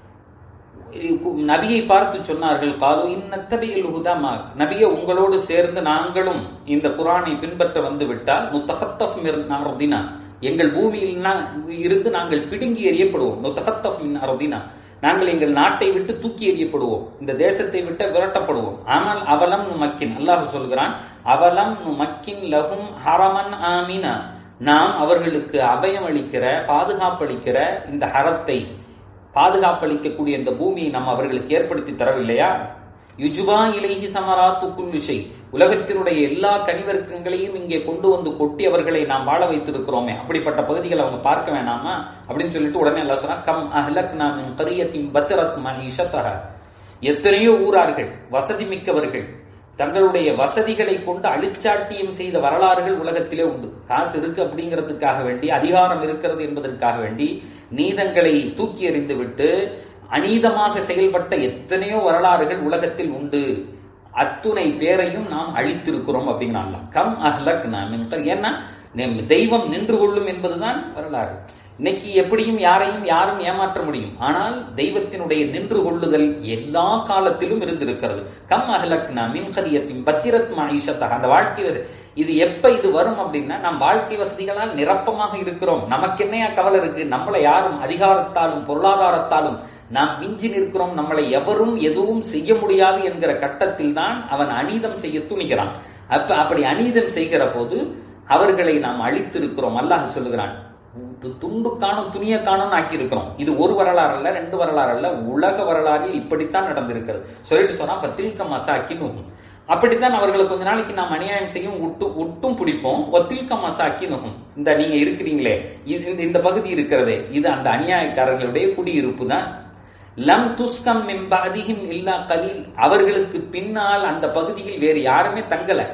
நபியை பார்த்து சொன்னார்கள் காலு இன்னத்தபியில் ஹுதாமா நபியை உங்களோடு சேர்ந்து நாங்களும் இந்த குரானை பின்பற்ற வந்து விட்டால் நுத்தகத்தப் அர்தினா எங்கள் பூமியில் இருந்து நாங்கள் பிடுங்கி எறியப்படுவோம் நுத்தகத்தப் மின் அர்தினா நாங்கள் எங்கள் நாட்டை விட்டு தூக்கி எறியப்படுவோம் இந்த தேசத்தை விட்டு விரட்டப்படுவோம் ஆனால் அவலம் மக்கின் அல்லாஹ் சொல்கிறான் அவலம் மக்கின் லகும் ஹரமன் ஆமினா நாம் அவர்களுக்கு அபயம் அளிக்கிற பாதுகாப்பளிக்கிற இந்த ஹரத்தை பாதுகாப்பளிக்கக்கூடிய இந்த பூமியை நாம் அவர்களுக்கு ஏற்படுத்தி தரவில்லையா யுஜுபா இலகி சமராத்து குல்லுஷை உலகத்தினுடைய எல்லா கனிவர்க்கங்களையும் இங்கே கொண்டு வந்து கொட்டி அவர்களை நாம் வாழ வைத்திருக்கிறோமே அப்படிப்பட்ட பகுதிகளை அவங்க பார்க்க வேணாமா அப்படின்னு சொல்லிட்டு உடனே எல்லாம் சொன்னா கம் அஹ்லக் நாம் கரியத்தின் பத்திரத் மனிஷத்தர எத்தனையோ ஊரார்கள் வசதி மிக்கவர்கள் தங்களுடைய வசதிகளை கொண்டு அழிச்சாட்டியம் செய்த வரலாறுகள் உலகத்திலே உண்டு காசு இருக்கு அப்படிங்கிறதுக்காக வேண்டி அதிகாரம் இருக்கிறது என்பதற்காக வேண்டி நீதங்களை தூக்கி எறிந்து விட்டு அநீதமாக செயல்பட்ட எத்தனையோ வரலாறுகள் உலகத்தில் உண்டு அத்துணை பேரையும் நாம் அழித்திருக்கிறோம் அப்படிங்கிறான் கம் அஹ்லக் நாம் ஏன்னா தெய்வம் நின்று கொள்ளும் என்பதுதான் வரலாறு இன்னைக்கு எப்படியும் யாரையும் யாரும் ஏமாற்ற முடியும் ஆனால் தெய்வத்தினுடைய நின்று கொள்ளுதல் எல்லா காலத்திலும் இருந்திருக்கிறது கம் அஹ்லக்னா மின்கரியத்தின் பத்திரத் மாயிஷத்தாக அந்த வாழ்க்கை இது எப்ப இது வரும் அப்படின்னா நம் வாழ்க்கை வசதிகளால் நிரப்பமாக இருக்கிறோம் நமக்கு என்னையா கவலை இருக்கு நம்மளை யாரும் அதிகாரத்தாலும் பொருளாதாரத்தாலும் நாம் விஞ்சி நிற்கிறோம் நம்மளை எவரும் எதுவும் செய்ய முடியாது என்கிற கட்டத்தில் தான் அவன் அநீதம் செய்ய துணிகிறான் அப்ப அப்படி அநீதம் செய்கிற போது அவர்களை நாம் அழித்திருக்கிறோம் அல்லாஹ் சொல்லுகிறான் துண்டு காணும் துணிய காணும் ஆக்கி இருக்கிறோம் இது ஒரு வரலாறு அல்ல ரெண்டு வரலாறு அல்ல உலக வரலாறில் இப்படித்தான் நடந்திருக்கிறது சொல்லிட்டு சொன்னா பத்தில்க மசாக்கினும் அப்படித்தான் அவர்களை கொஞ்ச நாளைக்கு நாம் அநியாயம் செய்யும் விட்டு விட்டும் பிடிப்போம் ஒத்தில்க மசாக்கினும் இந்த நீங்க இருக்கிறீங்களே இது இந்த பகுதி இருக்கிறதே இது அந்த அநியாயக்காரர்களுடைய குடியிருப்பு தான் லம் துஸ்கம் அதிகம் இல்லா கலீல் அவர்களுக்கு பின்னால் அந்த பகுதியில் வேறு யாருமே தங்கல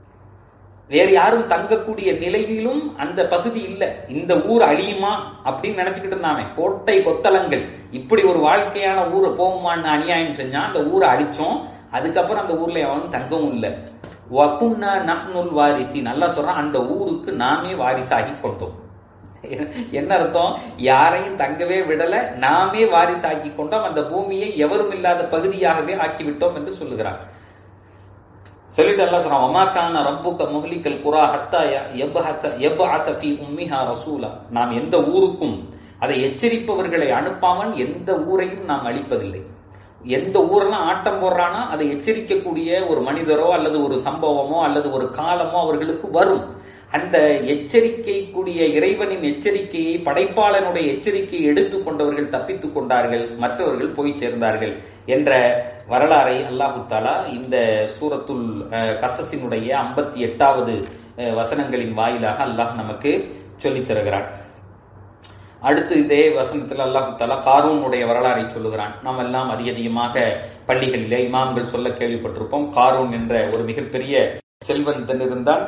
வேறு யாரும் தங்கக்கூடிய நிலையிலும் அந்த பகுதி இல்ல இந்த ஊர் அழியுமா அப்படின்னு நினைச்சுக்கிட்டு இருந்தாமே கோட்டை கொத்தளங்கள் இப்படி ஒரு வாழ்க்கையான ஊரை போகுமான்னு அநியாயம் செஞ்சா அந்த ஊரை அழிச்சோம் அதுக்கப்புறம் அந்த ஊர்ல அவன் தங்கவும் இல்லை வக்குன்னா நஹ்னுல் வாரிசி நல்லா சொல்றான் அந்த ஊருக்கு நாமே வாரிசாகி கொண்டோம் என்ன அர்த்தம் யாரையும் தங்கவே விடல நாமே வாரிசாக்கி கொண்டோம் அந்த பூமியை எவரும் இல்லாத பகுதியாகவே ஆக்கிவிட்டோம் என்று சொல்லுகிறார் சொல்லிட்டு எல்லாம் சொல்றான் ஒமாக்கான ரப்புக்க முகலிக்கல் குரா ஹத்தா எப்ஹத்த ஃபி உம்மிஹா ரசூலா நாம் எந்த ஊருக்கும் அதை எச்சரிப்பவர்களை அனுப்பாமல் எந்த ஊரையும் நாம் அழிப்பதில்லை எந்த ஊரெல்லாம் ஆட்டம் போடுறானா அதை எச்சரிக்கக்கூடிய ஒரு மனிதரோ அல்லது ஒரு சம்பவமோ அல்லது ஒரு காலமோ அவர்களுக்கு வரும் அந்த எச்சரிக்கை கூடிய இறைவனின் எச்சரிக்கையை படைப்பாளனுடைய எச்சரிக்கையை எடுத்துக்கொண்டவர்கள் தப்பித்துக் கொண்டார்கள் மற்றவர்கள் போய் சேர்ந்தார்கள் என்ற வரலாறை அல்லாஹு தாலா இந்த சூரத்துல் கசசினுடைய ஐம்பத்தி எட்டாவது வசனங்களின் வாயிலாக அல்லாஹ் நமக்கு சொல்லித் தருகிறான் அடுத்து இதே வசனத்தில் அல்லாஹு தாலா காரூனுடைய வரலாறை சொல்லுகிறான் நாம் எல்லாம் அதிக அதிகமாக பள்ளிகளிலே இமாம்கள் சொல்ல கேள்விப்பட்டிருப்போம் காரூன் என்ற ஒரு மிகப்பெரிய செல்வந்தன் இருந்தால்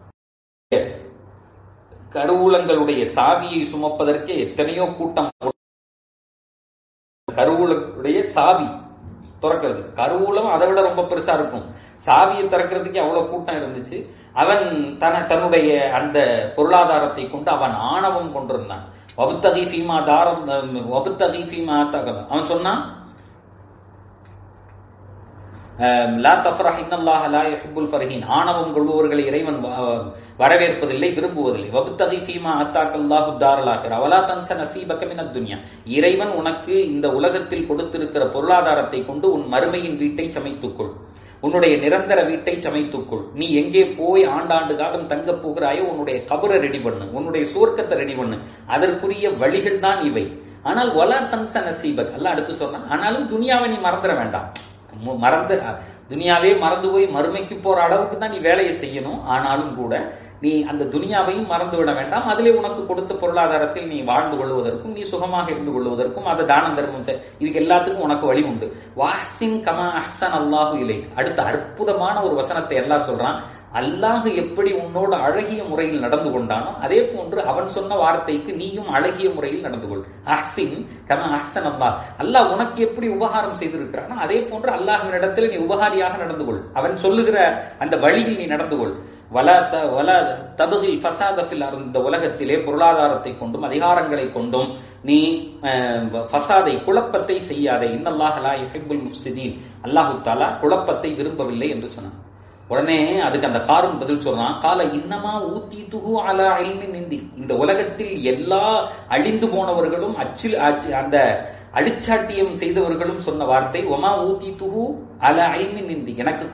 கருவூலங்களுடைய சாவியை சுமப்பதற்கே எத்தனையோ கூட்டம் கருவூலங்களுடைய சாவி திறக்கிறது கருவூலம் அதை விட ரொம்ப பெருசா இருக்கும் சாவியை திறக்கிறதுக்கு அவ்வளவு கூட்டம் இருந்துச்சு அவன் தன தன்னுடைய அந்த பொருளாதாரத்தை கொண்டு அவன் ஆணவம் கொண்டிருந்தான் வபுத்தகி ஃபீமா தாரம் வபுத்தகி ஃபீமா தகவல் அவன் சொன்னான் லா தஃப்ரஹ் இன்னல்லாஹ லா யுஹிப்புல் ஃபர்ஹீன் ஆணவம் கொள்பவர்களை இறைவன் வரவேற்பதில்லை விரும்புவதில்லை வபுத்தகி ஃபீமா அத்தாக்கல்லாஹு தாரல் ஆகிரா வலா தன்ச நசீபக மினத் துன்யா இறைவன் உனக்கு இந்த உலகத்தில் கொடுத்திருக்கிற பொருளாதாரத்தை கொண்டு உன் மறுமையின் வீட்டை சமைத்துக்கொள் உன்னுடைய நிரந்தர வீட்டை சமைத்துக்கொள் நீ எங்கே போய் ஆண்டாண்டு காலம் தங்க போகிறாயோ உன்னுடைய கபரை ரெடி பண்ணு உன்னுடைய சுவர்க்கத்தை ரெடி பண்ணு அதற்குரிய வழிகள் தான் இவை ஆனால் வலா தன்ச நசீபக் அல்ல அடுத்து சொன்னான் ஆனாலும் துனியாவை நீ மறந்துட வேண்டாம் மறந்து துனியாவே மறந்து போய் மறுமைக்கு போற அளவுக்கு தான் நீ வேலையை செய்யணும் ஆனாலும் கூட நீ அந்த துனியாவையும் மறந்து விட வேண்டாம் அதிலே உனக்கு கொடுத்த பொருளாதாரத்தில் நீ வாழ்ந்து கொள்வதற்கும் நீ சுகமாக இருந்து கொள்வதற்கும் அதை தானம் தர்மம் இதுக்கு எல்லாத்துக்கும் உனக்கு வழி உண்டு வாசின் கமா அஹ்சன் அல்லாஹு இலை அடுத்த அற்புதமான ஒரு வசனத்தை எல்லாம் சொல்றான் அல்லாஹ் எப்படி உன்னோடு அழகிய முறையில் நடந்து கொண்டானோ அதே போன்று அவன் சொன்ன வார்த்தைக்கு நீயும் அழகிய முறையில் நடந்து கொள் அஹ்சின் கம அஹ்சன் அல்லாஹ் அல்லாஹ் உனக்கு எப்படி உபகாரம் செய்திருக்கிறானோ அதே போன்று அல்லாஹ்வினிடத்தில் நீ உபகாரியாக நடந்து கொள் அவன் சொல்லுகிற அந்த வழியில் நீ நடந்து கொள் வல த வல தபுகில் ஃபசாதஃபில் இந்த உலகத்திலே பொருளாதாரத்தை கொண்டும் அதிகாரங்களை கொண்டும் நீ ஃபசாதை குழப்பத்தை செய்யாதே இன்னல்லாஹ் லா யுஹிப்புல் முஃப்சிதீன் அல்லாஹு தாலா குழப்பத்தை விரும்பவில்லை என்று சொன்னான் உடனே அதுக்கு அந்த காரும் பதில் சொல்றான் கால இன்னமா ஊத்தி துகு அல அல்மின் நிந்தி இந்த உலகத்தில் எல்லா அழிந்து போனவர்களும் அச்சில் அந்த அடிச்சாட்டியம் செய்தவர்களும் சொன்ன வார்த்தை ஒமா ஊத்தி துகு அல அல்மின் நிந்தி எனக்கு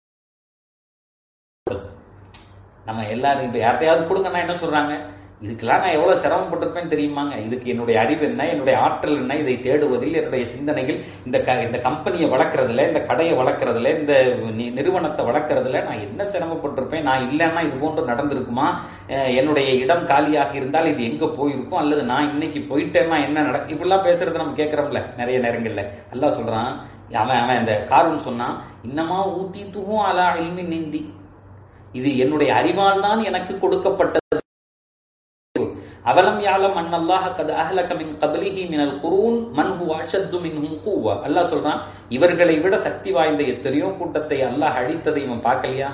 நம்ம எல்லாரும் இப்ப யார்ட்டையாவது கொடுங்கன்னா என்ன சொல்றாங்க இதுக்கெல்லாம் நான் எவ்வளவு சிரமப்பட்டிருப்பேன் தெரியுமாங்க இதுக்கு என்னுடைய அறிவு என்ன என்னுடைய ஆற்றல் என்ன இதை தேடுவதில் என்னுடைய சிந்தனைகள் இந்த இந்த கம்பெனியை வளர்க்கறதுல இந்த கடையை வளர்க்கறதுல இந்த நிறுவனத்தை வளர்க்கறதுல நான் என்ன சிரமப்பட்டிருப்பேன் நான் இல்லைன்னா இது போன்று நடந்திருக்குமா என்னுடைய இடம் காலியாக இருந்தால் இது எங்க போயிருக்கும் அல்லது நான் இன்னைக்கு போயிட்டேன்னா என்ன நடக்கும் இப்படிலாம் பேசுறது நம்ம கேட்கறோம்ல நிறைய நேரங்கள்ல எல்லாம் சொல்றான் அவன் அவன் இந்த கார்வன் சொன்னான் இன்னமா ஊத்தி துகும் அலா அல்மி நிந்தி இது என்னுடைய அறிவால் தான் எனக்கு கொடுக்கப்பட்டது அவலம் யாலம் அன்னல்லாஹ கத் அஹ்லக மின் கபலிஹி மினல் குரூன் மன் ஹுவ அஷத்து மின்ஹும் குவா அல்லாஹ் சொல்றான் இவர்களை விட சக்தி வாய்ந்த எத்தனையோ கூட்டத்தை அல்லாஹ் அழித்ததை இவன் பார்க்கலையா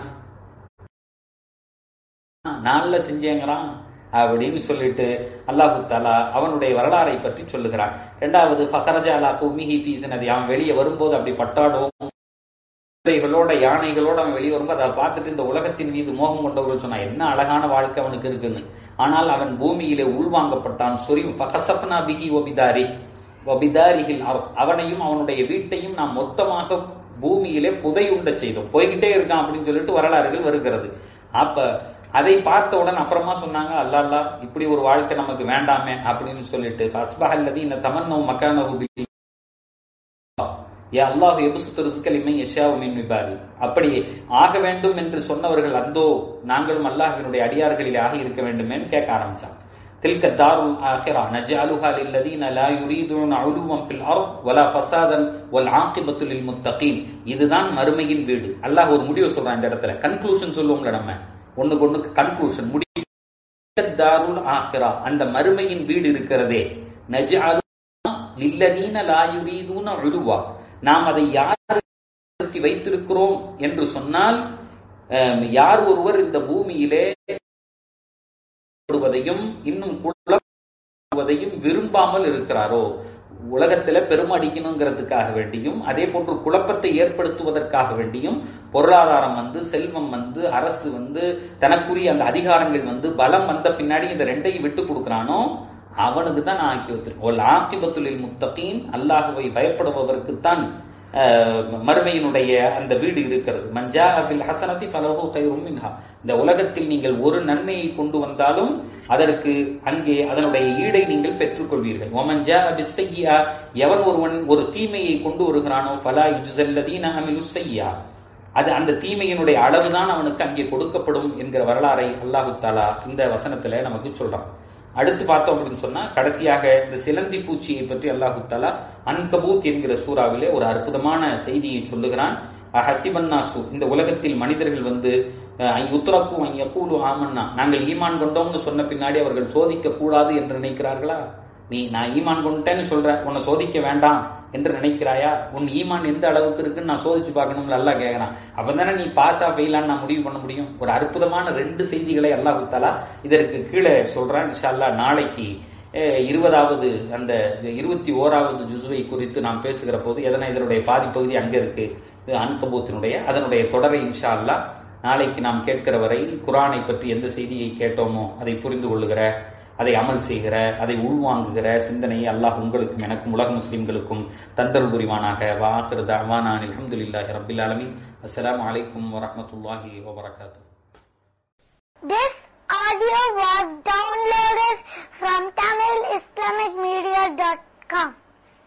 நாள்ல செஞ்சேங்கிறான் அப்படின்னு சொல்லிட்டு அல்லாஹு தாலா அவனுடைய வரலாறை பற்றி சொல்லுகிறான் இரண்டாவது ஃபஹரஜாலா குமிஹி பீசனதி அவன் வெளியே வரும்போது அப்படி பட்டாடும் குதிரைகளோட யானைகளோட அவன் வெளியே வரும்போது அதை பார்த்துட்டு இந்த உலகத்தின் மீது மோகம் கொண்டவர்கள் சொன்னா என்ன அழகான வாழ்க்கை அவனுக்கு இருக்குன்னு ஆனால் அவன் பூமியிலே உள்வாங்கப்பட்டான் சொரி பகசப்னா பிகி ஒபிதாரி ஒபிதாரிகில் அவனையும் அவனுடைய வீட்டையும் நாம் மொத்தமாக பூமியிலே புதையுண்ட செய்தோம் போய்கிட்டே இருக்கான் அப்படின்னு சொல்லிட்டு வரலாறுகள் வருகிறது அப்ப அதை பார்த்த அப்புறமா சொன்னாங்க அல்லா அல்லா இப்படி ஒரு வாழ்க்கை நமக்கு வேண்டாமே அப்படின்னு சொல்லிட்டு அஸ்பஹல்லதி இந்த தமன்னோ மக்கானஹு ஏ அல்லாஹ் எபுசுத்து ரிஸ்கலிமை யஷாவுமின் விபாரி அப்படி ஆக வேண்டும் என்று சொன்னவர்கள் அந்தோ நாங்களும் அல்லாஹினுடைய அடியார்களில் ஆகி இருக்க வேண்டுமேன்னு கேட்க ஆரம்பிச்சான் تلك الدار الآخرة نجعلها للذين لا يريدون علوا في الأرض ولا فسادا والعاقبة للمتقين இதுதான் மறுமையின் வீடு அல்லாஹ் ஒரு முடிவு சொல்றான் இந்த இடத்துல கன்க்ளூஷன் சொல்லுவோம்ல நம்ம ஒண்ணுக்கு ஒண்ணுக்கு கன்க்ளூஷன் முடிவு தாருல் ஆஹிரா அந்த மறுமையின் வீடு இருக்கிறதே நஜ்அலு லில்லதீன லா யுரீதுன உலுவா நாம் அதை யார் வைத்திருக்கிறோம் என்று சொன்னால் யார் ஒருவர் இந்த பூமியிலே போடுவதையும் இன்னும் குழப்பதையும் விரும்பாமல் இருக்கிறாரோ உலகத்துல பெருமடிக்கணுங்கிறதுக்காக வேண்டியும் அதே போன்று குழப்பத்தை ஏற்படுத்துவதற்காக வேண்டியும் பொருளாதாரம் வந்து செல்வம் வந்து அரசு வந்து தனக்குரிய அந்த அதிகாரங்கள் வந்து பலம் வந்த பின்னாடி இந்த ரெண்டையும் விட்டு கொடுக்கிறானோ அவனுக்கு தான் நான் ஆக்கி வைத்திருக்கேன் ஒரு ஆக்கிபத்துலில் முத்தகீன் அல்லாஹுவை பயப்படுபவருக்குத்தான் மறுமையினுடைய அந்த வீடு இருக்கிறது மஞ்சா அபில் ஹசனத்தி பலவோ கைரும் மின்ஹா இந்த உலகத்தில் நீங்கள் ஒரு நன்மையை கொண்டு வந்தாலும் அதற்கு அங்கே அதனுடைய ஈடை நீங்கள் பெற்றுக்கொள்வீர்கள் ஒமஞ்சா அபிஸ்தையா எவன் ஒருவன் ஒரு தீமையை கொண்டு வருகிறானோ ஃபலா யுஜல்லதீன அமிலு செய்யா அது அந்த தீமையினுடைய அளவுதான் அவனுக்கு அங்கே கொடுக்கப்படும் என்கிற வரலாறை அல்லாஹு தாலா இந்த வசனத்துல நமக்கு சொல்றான் அடுத்து பார்த்தோம் அப்படின்னு சொன்னா கடைசியாக இந்த சிலந்தி பூச்சியை பற்றி அல்லாஹு தாலா அன்கபூத் என்கிற சூறாவிலே ஒரு அற்புதமான செய்தியை சொல்லுகிறான் ஹசிபன்னாசு இந்த உலகத்தில் மனிதர்கள் வந்து உத்தரக்கும் யக்கூலு ஆமன்னா நாங்கள் ஈமான் கொண்டோம்னு சொன்ன பின்னாடி அவர்கள் சோதிக்க கூடாது என்று நினைக்கிறார்களா நீ நான் ஈமான் கொண்டேன்னு சொல்ற உன்னை சோதிக்க வேண்டாம் என்று நினைக்கிறாயா உன் ஈமான் எந்த அளவுக்கு இருக்குன்னு நான் சோதிச்சு பார்க்கணும்னு எல்லாம் கேட்கறான் அப்பதானே நீ பாஸா ஃபெயிலான்னு நான் முடிவு பண்ண முடியும் ஒரு அற்புதமான ரெண்டு செய்திகளை அல்லாஹ் குத்தாலா இதற்கு கீழே சொல்றான் இன்ஷால்லா நாளைக்கு இருபதாவது அந்த இருபத்தி ஓராவது ஜுசுவை குறித்து நாம் பேசுகிற போது எதனா இதனுடைய பாதிப்பகுதி அங்க இருக்கு அன்கபூத்தினுடைய அதனுடைய தொடரை இன்ஷா அல்லா நாளைக்கு நாம் கேட்கிற வரை குரானை பற்றி எந்த செய்தியை கேட்டோமோ அதை புரிந்து கொள்ளுகிற அதை அமல் செய்கிற அதை உள்வாங்குகிற சிந்தனையை அல்லாஹ் உங்களுக்கும் எனக்கும் உலக முஸ்லிம்களுக்கும் தந்தல் புரிவானாக வாக்குறது அவானான் அலமதுல்லாஹி ரபில் ஆலமின் அஸ்லாம் வலைக்கும் வரமத்துல்லாஹி வபரகாத்து This audio was downloaded from TamilIslamicMedia.com.